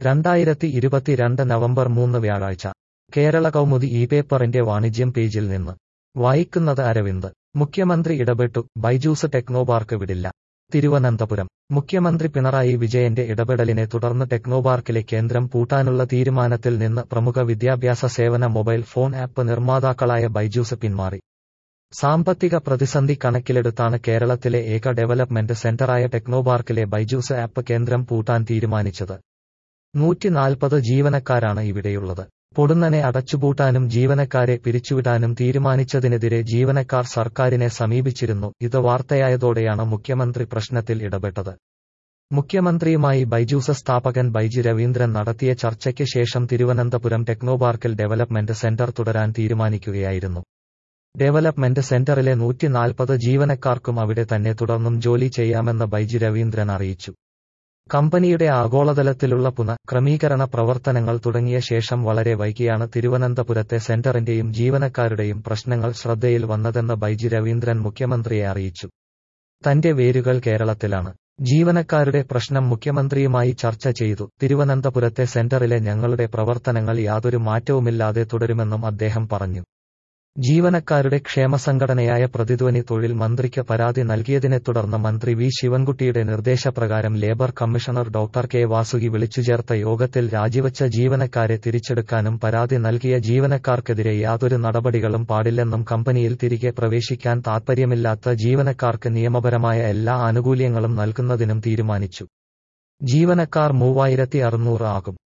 രണ്ടായിരത്തി ഇരുപത്തിരണ്ട് നവംബർ മൂന്ന് വ്യാഴാഴ്ച കേരള കൗമുദി ഈ പേപ്പറിന്റെ വാണിജ്യം പേജിൽ നിന്ന് വായിക്കുന്നത് അരവിന്ദ് മുഖ്യമന്ത്രി ഇടപെട്ടു ബൈജൂസ് ടെക്നോപാർക്ക് വിടില്ല തിരുവനന്തപുരം മുഖ്യമന്ത്രി പിണറായി വിജയന്റെ ഇടപെടലിനെ തുടർന്ന് ടെക്നോപാർക്കിലെ കേന്ദ്രം പൂട്ടാനുള്ള തീരുമാനത്തിൽ നിന്ന് പ്രമുഖ വിദ്യാഭ്യാസ സേവന മൊബൈൽ ഫോൺ ആപ്പ് നിർമ്മാതാക്കളായ ബൈജൂസ് പിന്മാറി സാമ്പത്തിക പ്രതിസന്ധി കണക്കിലെടുത്താണ് കേരളത്തിലെ ഏക ഡെവലപ്മെന്റ് സെന്ററായ ടെക്നോപാർക്കിലെ ബൈജൂസ് ആപ്പ് കേന്ദ്രം പൂട്ടാൻ തീരുമാനിച്ചത് നൂറ്റിനാൽപ്പത് ജീവനക്കാരാണ് ഇവിടെയുള്ളത് പൊടുന്നനെ അടച്ചുപൂട്ടാനും ജീവനക്കാരെ പിരിച്ചുവിടാനും തീരുമാനിച്ചതിനെതിരെ ജീവനക്കാർ സർക്കാരിനെ സമീപിച്ചിരുന്നു ഇത് വാർത്തയായതോടെയാണ് മുഖ്യമന്ത്രി പ്രശ്നത്തിൽ ഇടപെട്ടത് മുഖ്യമന്ത്രിയുമായി ബൈജൂസ് സ്ഥാപകൻ ബൈജി രവീന്ദ്രൻ നടത്തിയ ചർച്ചയ്ക്ക് ശേഷം തിരുവനന്തപുരം ടെക്നോപാർക്കിൽ ഡെവലപ്മെന്റ് സെന്റർ തുടരാൻ തീരുമാനിക്കുകയായിരുന്നു ഡെവലപ്മെന്റ് സെന്ററിലെ നൂറ്റിനാൽപ്പത് ജീവനക്കാർക്കും അവിടെ തന്നെ തുടർന്നും ജോലി ചെയ്യാമെന്ന് ബൈജി രവീന്ദ്രൻ അറിയിച്ചു കമ്പനിയുടെ ആഗോളതലത്തിലുള്ള പുനഃ ക്രമീകരണ പ്രവർത്തനങ്ങൾ തുടങ്ങിയ ശേഷം വളരെ വൈകിയാണ് തിരുവനന്തപുരത്തെ സെന്ററിന്റെയും ജീവനക്കാരുടെയും പ്രശ്നങ്ങൾ ശ്രദ്ധയിൽ വന്നതെന്ന് ബൈജി രവീന്ദ്രൻ മുഖ്യമന്ത്രിയെ അറിയിച്ചു തന്റെ വേരുകൾ കേരളത്തിലാണ് ജീവനക്കാരുടെ പ്രശ്നം മുഖ്യമന്ത്രിയുമായി ചർച്ച ചെയ്തു തിരുവനന്തപുരത്തെ സെന്ററിലെ ഞങ്ങളുടെ പ്രവർത്തനങ്ങൾ യാതൊരു മാറ്റവുമില്ലാതെ തുടരുമെന്നും അദ്ദേഹം പറഞ്ഞു ജീവനക്കാരുടെ ക്ഷേമസംഘടനയായ പ്രതിധ്വനി തൊഴിൽ മന്ത്രിക്ക് പരാതി നൽകിയതിനെ തുടർന്ന് മന്ത്രി വി ശിവൻകുട്ടിയുടെ നിർദ്ദേശപ്രകാരം labour commissioner doctor K Vasuki വിളിച്ചുചേർത്ത യോഗത്തിൽ രാജിവച്ച ജീവനക്കാരെ തിരിച്ചെടുക്കാനും പരാതി നൽകിയ ജീവനക്കാർക്കെതിരെ യാതൊരു നടപടികളും പാടില്ലെന്നും കമ്പനിയിൽ തിരികെ പ്രവേശിക്കാൻ താൽപ്പര്യമില്ലാത്ത ജീവനക്കാർക്ക് നിയമപരമായ എല്ലാ ആനുകൂല്യങ്ങളും നൽകുന്നതിനും തീരുമാനിച്ചു ജീവനക്കാർ മൂവായിരത്തി അറുന്നൂറ് ആകും